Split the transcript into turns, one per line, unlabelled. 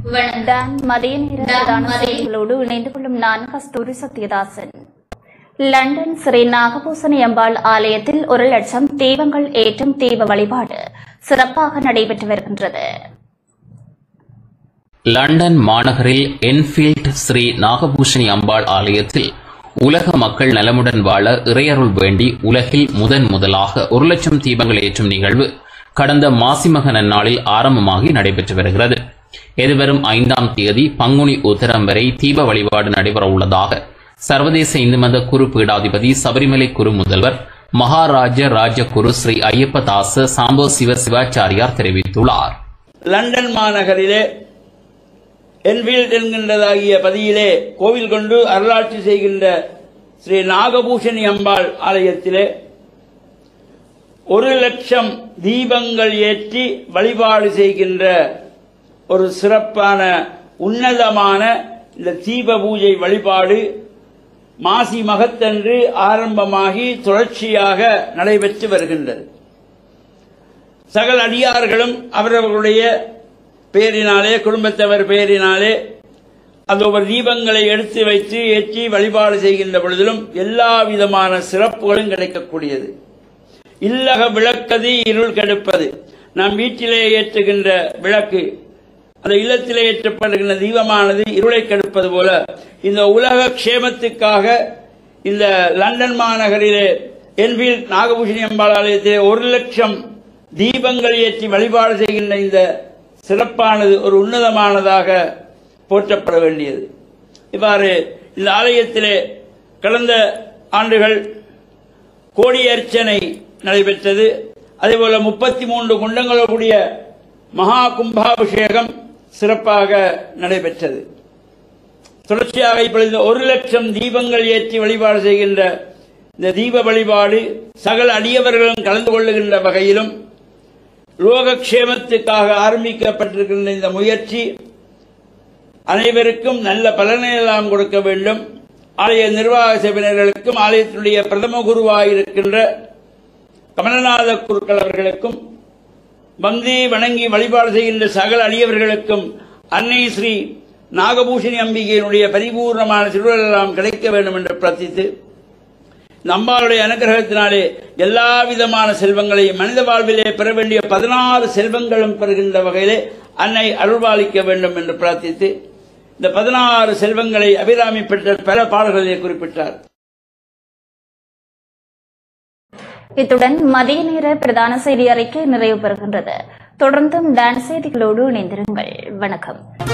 Don மதிய நேர பிரதான செய்திகளோடு இணைந்து கொள்ளும் நான் கஸ்தூரி சத்யதாசன் லண்டன் ஸ்ரீ நாகபூசணி அம்பாள் ஆலயத்தில் ஒரு லட்சம் தீபங்கள் ஏற்றும் தீப வழிபாடு சிறப்பாக நடைபெற்று வருகின்றது
லண்டன் மாநகரில் என்ஃபீல்ட் ஸ்ரீ நாகபூஷணி அம்பாள் ஆலயத்தில் உலக மக்கள் நலமுடன் வாழ இறையருள் வேண்டி உலகில் முதன் முதலாக ஒரு லட்சம் தீபங்கள் ஏற்றும் நிகழ்வு கடந்த மாசிமக நன்னாளில் ஆரம்பமாகி நடைபெற்று வருகிறது எதிர்வரும் ஐந்தாம் தேதி பங்குனி உத்தரம் வரை தீப வழிபாடு நடைபெற உள்ளதாக சர்வதேச இந்து மத குரு பீடாதிபதி சபரிமலை குரு முதல்வர் மகாராஜ ராஜ குரு ஸ்ரீ ஐயப்பதாச சாம்போ சிவ சிவாச்சாரியார் தெரிவித்துள்ளார்
லண்டன் மாநகரிலே என்ஃபீல்ட் என்கின்றதாகிய பதியிலே கோவில் கொண்டு அருளாட்சி செய்கின்ற ஸ்ரீ நாகபூஷணி அம்பாள் ஆலயத்திலே ஒரு லட்சம் தீபங்கள் ஏற்றி வழிபாடு செய்கின்ற ஒரு சிறப்பான உன்னதமான இந்த தீப பூஜை வழிபாடு மாசி மகத்தன்று ஆரம்பமாகி தொடர்ச்சியாக நடைபெற்று வருகின்றது சகல அடியார்களும் அவரவர்களுடைய பேரினாலே குடும்பத்தவர் பேரினாலே அந்த ஒவ்வொரு தீபங்களை எடுத்து வைத்து ஏற்றி வழிபாடு செய்கின்ற பொழுதிலும் எல்லா விதமான சிறப்புகளும் கிடைக்கக்கூடியது இல்லக விளக்கது இருள் கெடுப்பது நாம் வீட்டிலே ஏற்றுகின்ற விளக்கு அந்த இல்லத்திலே ஏற்றப்படுகின்ற தீபமானது இருளை கெடுப்பது போல இந்த உலக க்ஷேமத்துக்காக இந்த லண்டன் மாநகரிலே என்ஃபீல்ட் நாகபூஷணி அம்பாள் ஆலயத்திலே ஒரு லட்சம் தீபங்கள் ஏற்றி வழிபாடு செய்கின்ற இந்த சிறப்பானது ஒரு உன்னதமானதாக போற்றப்பட வேண்டியது இவ்வாறு இந்த ஆலயத்திலே கடந்த ஆண்டுகள் கோடி அர்ச்சனை நடைபெற்றது அதேபோல முப்பத்தி மூன்று குண்டங்களுடைய மகா கும்பாபிஷேகம் சிறப்பாக நடைபெற்றது தொடர்ச்சியாக இப்பொழுது ஒரு லட்சம் தீபங்கள் ஏற்றி வழிபாடு செய்கின்ற இந்த தீப வழிபாடு சகல அடியவர்களும் கலந்து கொள்ளுகின்ற வகையிலும் லோகக்ஷேமத்துக்காக ஆரம்பிக்கப்பட்டிருக்கின்ற இந்த முயற்சி அனைவருக்கும் நல்ல பலனை எல்லாம் கொடுக்க வேண்டும் ஆலய நிர்வாக சபையினர்களுக்கும் ஆலயத்தினுடைய பிரதம குருவாக இருக்கின்ற கமலநாத குருக்கள் அவர்களுக்கும் வந்தி வணங்கி வழிபாடு செய்கின்ற சகல அடியவர்களுக்கும் அன்னை ஸ்ரீ நாகபூஷணி அம்பிகையினுடைய பரிபூர்ணமான திருவள்ளெல்லாம் கிடைக்க வேண்டும் என்று பிரார்த்தித்து இந்த அம்பாளுடைய அனுகிரகத்தினாலே எல்லா விதமான செல்வங்களையும் மனித வாழ்விலே பெற வேண்டிய பதினாறு செல்வங்களும் பெறுகின்ற வகையிலே அன்னை அருள்பாலிக்க வேண்டும் என்று பிரார்த்தித்து இந்த பதினாறு செல்வங்களை அபிராமி பெற்ற பல பாடல்களிலே குறிப்பிட்டார்
இத்துடன் மதிய நேர பிரதான செய்தி அறிக்கை நிறைவு பெறுகின்றது தொடர்ந்தும் டான்ஸ் செய்திகளோடு இணைந்திருங்கள் வணக்கம்